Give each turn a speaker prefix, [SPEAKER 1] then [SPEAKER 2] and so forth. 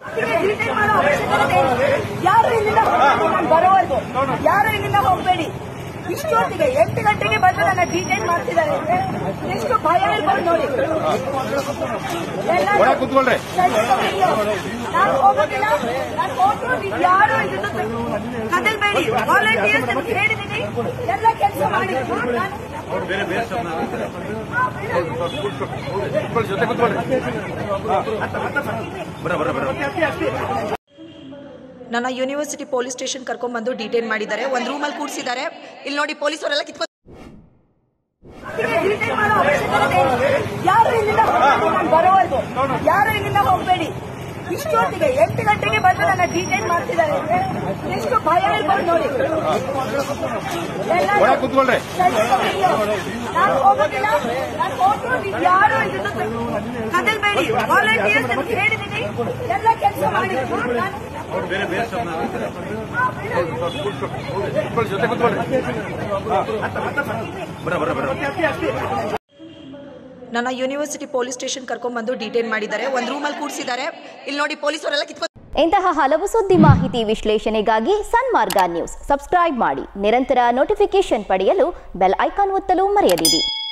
[SPEAKER 1] Detail ಮಾಡೋ ಅವಶ್ಯಕತೆ ಇಲ್ಲ. ಯಾರು ಇಲ್ಲಿಂದ ಹೋಗ್ಬೇಡಿ ನಾನು ಬರೋವರೆಗೂ ಯಾರು ಇಲ್ಲಿಂದ ಹೋಗ್ಬೇಡಿ ಇಷ್ಟೊತ್ತಿಗೆ ಎಂಟು ಗಂಟೆಗೆ ಬಂದು ನನ್ನ ಡೀಟೇಲ್ ಮಾಡ್ತಿದ್ದಾರೆ ಅಂದ್ರೆ ಎಷ್ಟು ಭಯ ಇರ್ಬೋದು ನೋಡಿ ಎಲ್ಲ
[SPEAKER 2] ಒಳಗೆ ಕೂತ್ಕೊಳ್ರಿ.
[SPEAKER 1] ನಾನು ಹೋಗೋದಿಲ್ಲ ನಾನು ಹೋದ್ರು ನೀವು ಯಾರು ಇದನ್ನು ಕದಲ್ಬೇಡಿ ವಾಲಂಟಿಯರ್ಸ್ ಅಂತ ಹೇಳಿದೀನಿ ಎಲ್ಲ ಕೆಲಸ ಮಾಡಿ ನಾನು
[SPEAKER 2] ಬೇರೆ ಬೇರೆ ಶಬ್ದ ಕೂತ್ಕೊಳ್ಳಿ ಜೊತೆ ಕೂತ್ಕೊಳ್ಳಿ ಬರ ಬರ ಬರ
[SPEAKER 3] ನನ್ನ ಯೂನಿವರ್ಸಿಟಿ ಪೊಲೀಸ್ ಸ್ಟೇಷನ್ ಕರ್ಕೊಂಡ್ಬಂದು ಡಿಟೈನ್ ಮಾಡಿದ್ದಾರೆ ಒಂದು ರೂಮಲ್ಲಿ ಕೂರಿಸಿದ್ದಾರೆ ಇಲ್ಲಿ ನೋಡಿ ಪೊಲೀಸರೆಲ್ಲ ಕಿತ್ಕೊ
[SPEAKER 1] ಡೀಟೇಲ್ ಮಾಡೋ ಅವಶ್ಯಕತೆ ಇಲ್ಲ. ಯಾರು ಇಲ್ಲಿಂದ ಹೋಗ್ಬೇಡಿ ನಾನು ಬರೋವರೆಗೂ ಯಾರು ಇಲ್ಲಿಂದ ಹೋಗ್ಬೇಡಿ ಇಷ್ಟೊತ್ತಿಗೆ ಎಂಟು ಗಂಟೆಗೆ ಬಂದು ನನ್ನ ಡೀಟೇಲ್ ಮಾಡ್ತಿದ್ದಾರೆ ಅಂದ್ರೆ ಎಷ್ಟು ಭಯ ಇರ್ಬೋದು ನೋಡಿ ಎಲ್ಲ
[SPEAKER 2] ಒಳಗೆ ಕೂತ್ಕೊಳ್ರಿ.
[SPEAKER 1] ನಾನು ಹೋಗೋದಿಲ್ಲ ನಾನು ಹೋದ್ರು ನೀವು ಯಾರು ಇದನ್ನು ಕದಲ್ಬೇಡಿ ವಾಲಂಟಿಯರ್ಸ್ ಅಂತ ಹೇಳಿದೀನಿ ಎಲ್ಲ ಕೆಲಸ ಮಾಡಿ ನಾನು
[SPEAKER 2] ಬೇರೆ ಬೇರೆ ಶಬ್ದ ಕೂತ್ಕೊಳ್ಳಿ ಜೊತೆ ಕೂತ್ಕೊಳ್ಳಿ ಬರ ಬರ ಬರ
[SPEAKER 3] ನನ್ನ ಯೂನಿವರ್ಸಿಟಿ ಪೊಲೀಸ್ ಸ್ಟೇಷನ್ ಕರ್ಕೊಂಡ್ಬಂದು ಡಿಟೈನ್ ಮಾಡಿದ್ದಾರೆ ಒಂದು ರೂಮಲ್ಲಿ ಕೂರಿಸಿದ್ದಾರೆ ಇಲ್ಲಿ ನೋಡಿ ಪೊಲೀಸರೆಲ್ಲ ಕಿತ್ಕೊ
[SPEAKER 4] ಇಂತಹ ಹಲವು ಸುದ್ದಿ ಮಾಹಿತಿ ವಿಶ್ಲೇಷಣೆಗಾಗಿ ಸನ್ಮಾರ್ಗ ನ್ಯೂಸ್ ಸಬ್ಸ್ಕ್ರೈಬ್ ಮಾಡಿ ನಿರಂತರ ನೋಟಿಫಿಕೇಶನ್ ಪಡೆಯಲು ಬೆಲ್ ಐಕಾನ್ ಒತ್ತಲು ಮರೆಯದಿರಿ